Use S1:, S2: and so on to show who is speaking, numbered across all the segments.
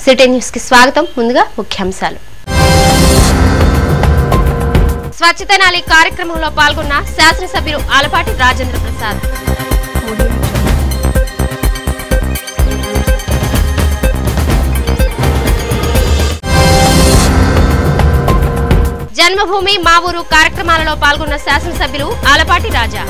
S1: city news కి స్వాగతం ముందుగా ముఖ్యాంశాలు స్వచ్ఛతనాలి కార్యక్రమంలో పాల్గొన్న శాసనసభ్యులు ఆలపాటి రాజేంద్ర ప్రసాద్ జన్మభూమి మా ఊరు కార్యక్రమాలలో పాల్గొన్న శాసనసభ్యులు ఆలపాటి రాజా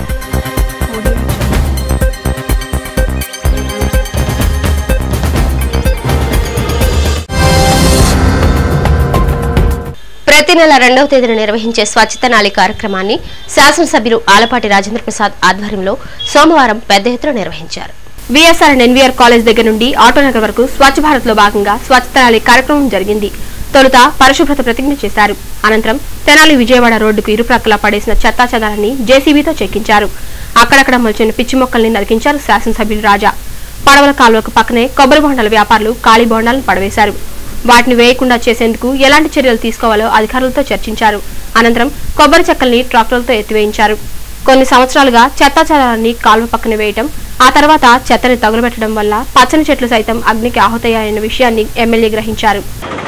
S1: ప్రతి నెల రెండవ తేదీన నిర్వహించే స్వచ్ఛత నాలి కార్యక్రమాన్ని శాసనసభ్యులు ఆలపాటి రాజేంద్ర ప్రసాద్ ఆధ్వర్యంలో సోమవారం పెద్ద ఎత్తున నిర్వహించారు విఎస్ఆర్ అండ్ ఎన్వీఆర్ కాలేజ్ దగ్గర నుండి ఆటోనగర్ వరకు స్వచ్ఛ భారత్ లో భాగంగా స్వచ్ఛత నాలి కార్యక్రమం జరిగింది తొలుత పరిశుభ్రత ప్రతిజ్ఞ చేశారు అనంతరం తెనాలి విజయవాడ రోడ్డుకు ఇరుప్రక్కలా పడేసిన చెత్తా చెదారాన్ని జేసీబీతో చెక్కించారు అక్కడక్కడ మొలిచిన పిచ్చి మొక్కల్ని నరికించారు శాసనసభ్యులు రాజా పడవల కాలువకు పక్కనే కొబ్బరి బొండాల వ్యాపారులు ఖాళీ బొండాలను పడవేశారు వాటిని వేయకుండా చేసేందుకు ఎలాంటి చర్యలు తీసుకోవాలో అధికారులతో చర్చించారు అనంతరం కొబ్బరి చెక్కల్ని ట్రాక్టర్లతో ఎత్తివేయించారు కొన్ని సంవత్సరాలుగా చెత్తా చెదారాన్ని కాలువ పక్కన వేయటం ఆ తర్వాత చెత్తని తగులబెట్టడం వల్ల పచ్చని చెట్లు సైతం అగ్నికి ఆహుతయ్యాయన్న విషయాన్ని ఎమ్మెల్యే గ్రహించారు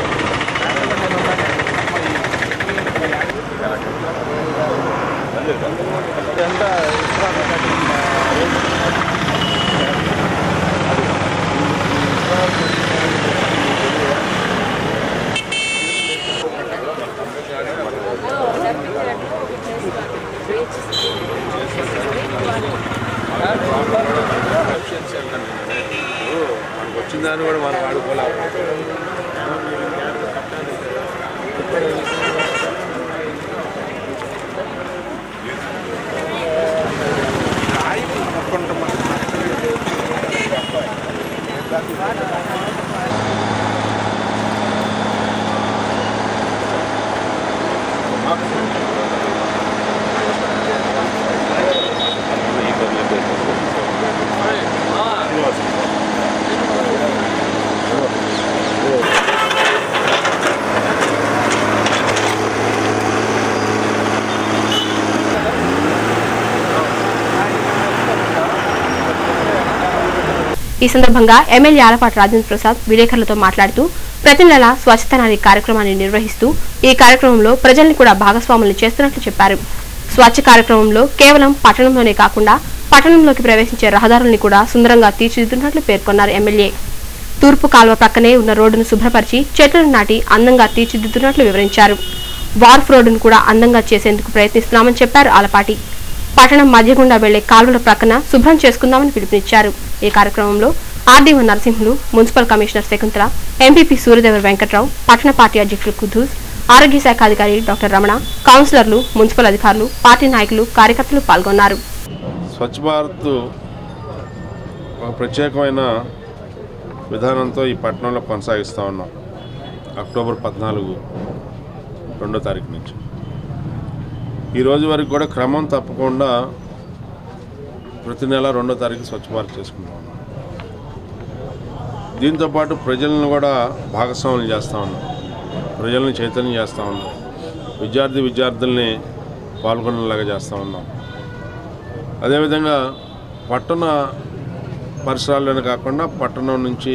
S2: మనకు వచ్చిందని కూడా మనం ఆడుకోలేము
S1: ఈ సందర్భంగా ఎమ్మెల్యే ఆలపాటి రాజేంద్ర ప్రసాద్ విలేకరులతో మాట్లాడుతూ ప్రతి నెల స్వచ్ఛత నాది కార్యక్రమాన్ని నిర్వహిస్తూ ఈ కార్యక్రమంలో ప్రజల్ని కూడా భాగస్వాములు చేస్తున్నట్లు చెప్పారు స్వచ్ఛ కార్యక్రమంలో కేవలం పట్టణంలోనే కాకుండా పట్టణంలోకి ప్రవేశించే రహదారుల్ని కూడా సుందరంగా తీర్చిదిద్దున్నట్లు పేర్కొన్నారు ఎమ్మెల్యే తూర్పు కాల్వ పక్కనే ఉన్న రోడ్డును శుభ్రపరిచి చెట్లను నాటి అందంగా తీర్చిదిద్దున్నట్లు వివరించారు వార్ఫ్ రోడ్డును కూడా అందంగా చేసేందుకు ప్రయత్నిస్తున్నామని చెప్పారు ఆలపాటి పట్టణం మధ్య గుండా వెళ్లే కాలువల ప్రక్కన శుభ్రం చేసుకుందామని పిలుపునిచ్చారు ఈ కార్యక్రమంలో RDO Narasimhulu municipal commissioner Shakuntala MPP Suryadevara Venkatrao పట్టణ పార్టీ అధ్యక్షులు కుద్దూస్ ఆరోగ్య శాఖ అధికారి డాక్టర్ రమణ కౌన్సిలర్లు మున్సిపల్ అధికారులు పార్టీ నాయకులు కార్యకర్తలు పాల్గొన్నారు
S2: స్వచ్ఛ భారత్ ఒక ప్రత్యేకమైన విధానంతో ఈ పట్టణంలో కొనసాగిస్తూ ఉన్నాం అక్టోబర్ పద్నాలుగు రెండో తారీఖు నుంచి ఈ రోజు వరకు కూడా క్రమం తప్పకుండా ప్రతి నెల రెండో తారీఖు స్వచ్ఛ భారత్ చేసుకుంటా ఉన్నాం దీంతోపాటు ప్రజలను కూడా భాగస్వాములు చేస్తూ ఉన్నాం ప్రజల్ని చైతన్యం చేస్తూ ఉన్నాం విద్యార్థి విద్యార్థుల్ని పాల్గొనేలాగా చేస్తూ ఉన్నాం అదేవిధంగా పట్టణ పరిసరాల్లోనే కాకుండా పట్టణం నుంచి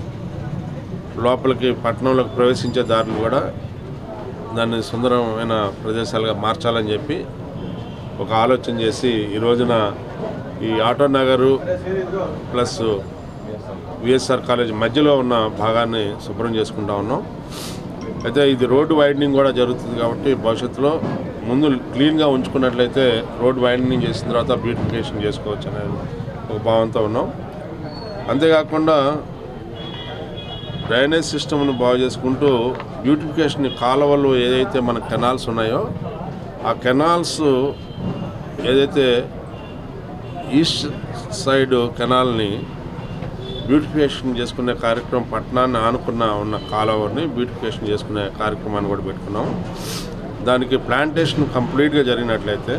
S2: లోపలికి పట్టణంలోకి ప్రవేశించే దారులు కూడా దాన్ని సుందరమైన ప్రదేశాలుగా మార్చాలని చెప్పి ఒక ఆలోచన చేసి ఈ రోజున ఈ auto Nagar plus VSR college మధ్యలో ఉన్న భాగాన్ని శుభ్రం చేసుకుంటా ఉన్నాం అయితే ఇది రోడ్డు వైడనింగ్ కూడా జరుగుతుంది కాబట్టి భవిష్యత్తులో ముందు క్లీన్గా ఉంచుకున్నట్లయితే రోడ్ వైడనింగ్ చేసిన తర్వాత బ్యూటిఫికేషన్ చేసుకోవచ్చు అనే ఒక భావంతో ఉన్నాం అంతేకాకుండా డ్రైనేజ్ సిస్టమ్ను బాగు చేసుకుంటూ బ్యూటిఫికేషన్ కాలువలు ఏదైతే మన కెనాల్స్ ఉన్నాయో ఆ కెనాల్స్ ఏదైతే ఈస్ట్ సైడ్ కెనాల్ని బ్యూటిఫికేషన్ చేసుకునే కార్యక్రమం పట్టణాన్ని ఆనుకున్న ఉన్న కాలువని బ్యూటిఫికేషన్ చేసుకునే కార్యక్రమాన్ని కూడా పెట్టుకున్నాం దానికి ప్లాంటేషన్ కంప్లీట్గా జరిగినట్లయితే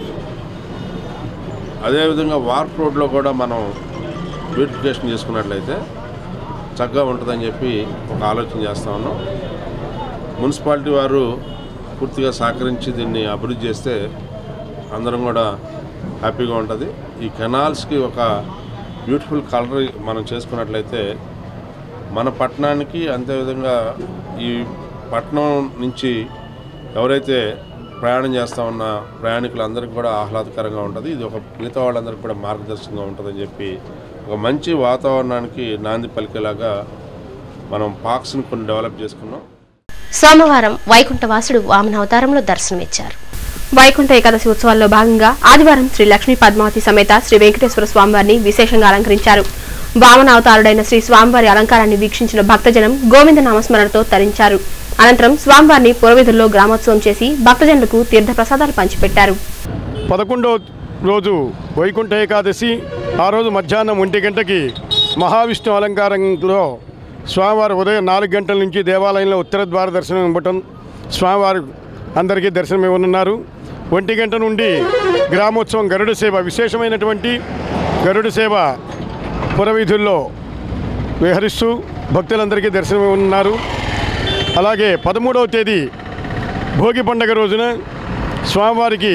S2: అదేవిధంగా వార్ప్ రోడ్లో కూడా మనం బ్యూటిఫికేషన్ చేసుకున్నట్లయితే చక్కగా ఉంటుందని చెప్పి ఒక ఆలోచన చేస్తా ఉన్నాం మున్సిపాలిటీ వారు పూర్తిగా సహకరించి దీన్ని అభివృద్ధి చేస్తే అందరం కూడా హ్యాపీగా ఉంటుంది ఈ కెనాల్స్కి ఒక బ్యూటిఫుల్ కలర్ మనం చేసుకున్నట్లయితే మన పట్టణానికి అంతేవిధంగా ఈ పట్టణం నుంచి ఎవరైతే ప్రయాణం చేస్తూ ఉన్న ప్రయాణికులందరికీ కూడా ఆహ్లాదకరంగా ఉంటుంది ఇది ఒక మిగతా వాళ్ళందరికీ కూడా మార్గదర్శకంగా ఉంటుందని చెప్పి ఒక మంచి వాతావరణానికి నాంది పలికేలాగా మనం పార్క్స్ని కొన్ని డెవలప్ చేసుకున్నాం
S1: సోమవారం వైకుంఠవాసుడు వామనావతారంలో దర్శనమిచ్చారు
S3: వైకుంఠ ఏకాదశి ఉత్సవాల్లో భాగంగా ఆదివారం శ్రీ లక్ష్మీ పద్మావతి సమేత శ్రీ వెంకటేశ్వర స్వామివారిని విశేషంగా అలంకరించారు వామనావతారుడైన శ్రీ స్వామివారి అలంకారాన్ని వీక్షించిన భక్తజనం గోవింద నామస్మరణతో తరించారు అనంతరం స్వామివారిని పురవీధుల్లో గ్రామోత్సవం చేసి భక్తజనులకు తీర్థ ప్రసాదాలు పంచిపెట్టారు
S4: పదకొండవ రోజు వైకుంఠ ఏకాదశి ఆ రోజు మధ్యాహ్నం ఒంటి గంటకి మహావిష్ణు అలంకారంలో స్వామివారు ఉదయం నాలుగు గంటల నుంచి దేవాలయంలో ఉత్తర ద్వార దర్శనం ఇవ్వటం స్వామివారు అందరికీ దర్శనం ఇవ్వనున్నారు ఒంటి గంట నుండి గ్రామోత్సవం గరుడ సేవ విశేషమైనటువంటి గరుడ సేవ పురవీధుల్లో విహరిస్తూ భక్తులందరికీ దర్శనం ఇవ్వనున్నారు అలాగే పదమూడవ తేదీ భోగి పండగ రోజున స్వామివారికి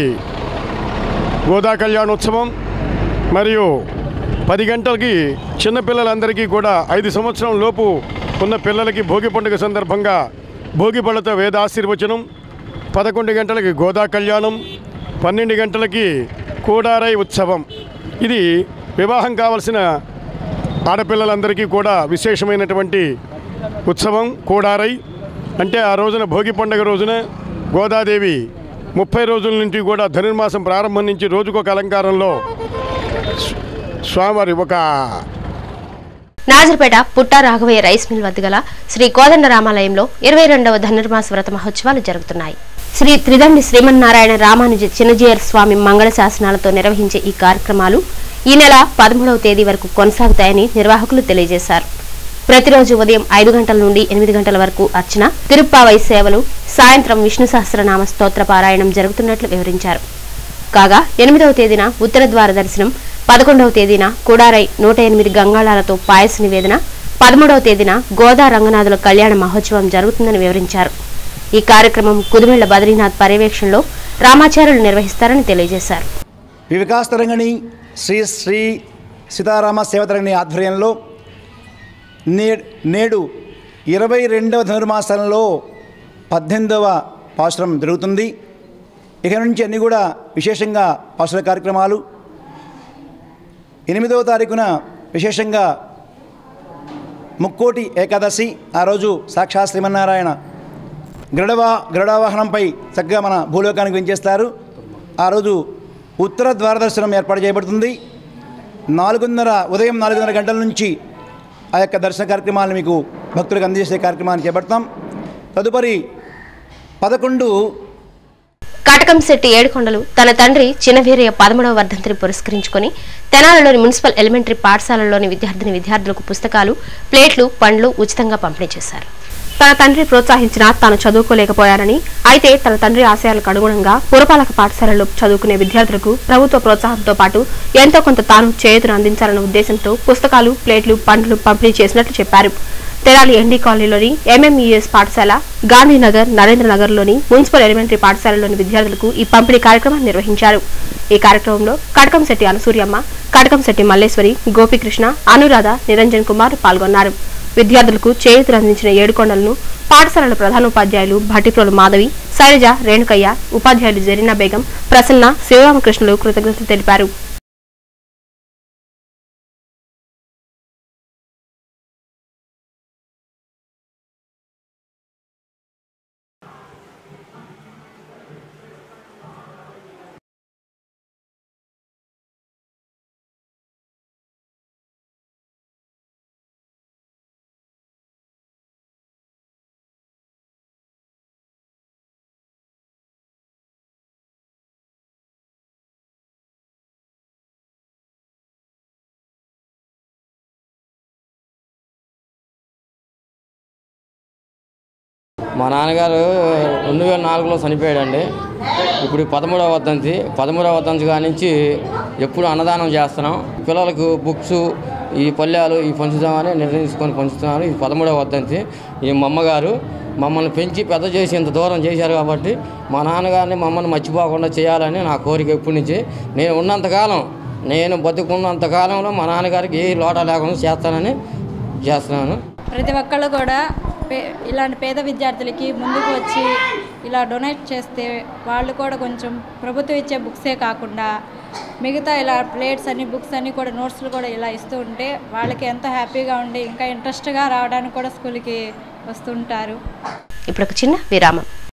S4: గోదా కళ్యాణోత్సవం మరియు పది గంటలకి చిన్నపిల్లలందరికీ కూడా ఐదు సంవత్సరం లోపు ఉన్న పిల్లలకి భోగి పండుగ సందర్భంగా భోగి పళ్ళతో వేదాశీర్వచనం పదకొండు గంటలకి గోదా కళ్యాణం పన్నెండు గంటలకి కూడారై ఉత్సవం ఇది వివాహం కావలసిన ఆడపిల్లలందరికీ కూడా విశేషమైనటువంటి ఉత్సవం కూడారై అంటే ఆ రోజున భోగి పండుగ రోజున గోదాదేవి ముప్పై రోజుల నుంచి కూడా ధనుర్మాసం ప్రారంభం నుంచి రోజుకొక అలంకారంలో స్వ- స్వామివారి ఒక
S1: నాజర్పేట పుట్టా రాఘవయ్య రైస్ మిల్ వద్ద గల శ్రీ కోదండ రామాలయంలో ఇరవై రెండవ ధనుర్మాస వ్రత మహోత్సవాలు జరుగుతున్నాయి శ్రీ త్రిదండి శ్రీమన్నారాయణ రామానుజ చిన్నజీయర్ స్వామి మంగళ శాసనాలతో నిర్వహించే ఈ కార్యక్రమాలు ఈ నెల పదమూడవ తేదీ వరకు కొనసాగుతాయని నిర్వాహకులు తెలియజేశారు ప్రతిరోజు ఉదయం ఐదు గంటల నుండి ఎనిమిది గంటల వరకు అర్చన తిరుప్పావై సేవలు సాయంత్రం విష్ణు సహస్రనామ స్తోత్ర పారాయణం జరుగుతున్నట్లు వివరించారు కాగా ఎనిమిదవ తేదీన ఉత్తర ద్వార దర్శనం పదకొండవ తేదీన కుడారై నూట ఎనిమిది గంగాళాలతో పాయస నివేదన పదమూడవ తేదీన గోదా రంగనాథుల కళ్యాణ మహోత్సవం జరుగుతుందని వివరించారు ఈ కార్యక్రమం కుదుమిళ్ల బద్రీనాథ్ పర్యవేక్షణలో రామాచార్యులు నిర్వహిస్తారని తెలియజేశారు
S5: వికాసతరంగిణి శ్రీ శ్రీ సీతారామ సేవతరంగిణి ఆధ్వర్యంలో నే నేడు ఇరవై రెండవ ధనుర్మాసంలో పద్దెనిమిదవ పాశ్రం జరుగుతుంది ఇక నుంచి అన్నీ కూడా విశేషంగా పాసుల కార్యక్రమాలు ఎనిమిదవ తారీఖున విశేషంగా ముక్కోటి ఏకాదశి ఆ రోజు సాక్షాత్ శ్రీమన్నారాయణ గరుడవా గరుడావాహనంపై చక్కగా మన భూలోకానికి వెంచేస్తారు ఆ రోజు ఉత్తర ద్వారదర్శనం ఏర్పాటు చేయబడుతుంది నాలుగున్నర ఉదయం నాలుగున్నర గంటల నుంచి ఆ యొక్క దర్శన కార్యక్రమాలను మీకు భక్తులకు అందజేసే కార్యక్రమాన్ని చేపడతాం తదుపరి పదకొండు
S1: కటకంశెట్టి ఏడుకొండలు తన తండ్రి చిన్నవీరయ్య పదమూడవ వర్ధంతిని పురస్కరించుకొని తెనాలిలోని మున్సిపల్ ఎలిమెంటరీ పాఠశాలలోని విద్యార్థిని విద్యార్థులకు పుస్తకాలు ప్లేట్లు పండ్లు ఉచితంగా పంపిణీ చేశారు
S3: తన తండ్రి ప్రోత్సహించినా తాను చదువుకోలేకపోయానని అయితే తన తండ్రి ఆశయాలకు అనుగుణంగా పురపాలక పాఠశాలలో చదువుకునే విద్యార్థులకు ప్రభుత్వ ప్రోత్సాహంతో పాటు ఎంతో కొంత తాను చేతును అందించాలన్న ఉద్దేశంతో పుస్తకాలు ప్లేట్లు పండ్లు పంపిణీ చేసినట్లు చెప్పారు తెనాలి ఎన్డీ కాలనీలోని ఎంఎంఈఎస్ పాఠశాల గాంధీనగర్ నరేంద్రనగర్లోని మున్సిపల్ ఎలిమెంటరీ పాఠశాలలోని విద్యార్థులకు ఈ పంపిణీ కార్యక్రమాన్ని నిర్వహించారు ఈ కార్యక్రమంలో కటకంశెట్టి అనసూయమ్మ కటకంశెట్టి మల్లేశ్వరి గోపికృష్ణ అనురాధ నిరంజన్ కుమార్ పాల్గొన్నారు విద్యార్థులకు చేయూతులు అందించిన ఏడుకొండలను పాఠశాలల ప్రధానోపాధ్యాయులు భట్టిప్రోలు మాధవి శైలజ రేణుకయ్య ఉపాధ్యాయులు జరీనా బేగం ప్రసన్న శివరామకృష్ణులు కృతజ్ఞతలు తెలిపారు
S6: మా నాన్నగారు రెండు వేల నాలుగులో చనిపోయాడండి ఇప్పుడు పదమూడవ వద్దంతి పదమూడవ వద్దంతి కానించి ఎప్పుడు అన్నదానం చేస్తున్నాం పిల్లలకు బుక్స్ ఈ పల్లెలు ఈ పంచుదామని నిర్ణయించుకొని పంచుతున్నారు ఇది పదమూడవ వద్దంతి ఈ మా అమ్మగారు మమ్మల్ని పెంచి పెద్ద చేసి ఇంత దూరం చేశారు కాబట్టి మా నాన్నగారిని మమ్మల్ని మర్చిపోకుండా చేయాలని నా కోరిక ఎప్పటి నుంచి నేను ఉన్నంతకాలం నేను బతుకున్నంత కాలంలో మా నాన్నగారికి ఏ లోట లేకుండా చేస్తానని చేస్తున్నాను
S7: ప్రతి ఒక్కళ్ళు కూడా పే ఇలాంటి పేద విద్యార్థులకి ముందుకు వచ్చి ఇలా డొనేట్ చేస్తే వాళ్ళు కూడా కొంచెం ప్రభుత్వం ఇచ్చే బుక్సే కాకుండా మిగతా ఇలా ప్లేట్స్ అన్ని బుక్స్ అన్ని కూడా నోట్స్లు కూడా ఇలా ఇస్తూ ఉంటే వాళ్ళకి ఎంతో హ్యాపీగా ఉండి ఇంకా ఇంట్రెస్ట్గా రావడానికి కూడా స్కూల్కి వస్తుంటారు
S1: ఇప్పుడు ఒక చిన్న విరామం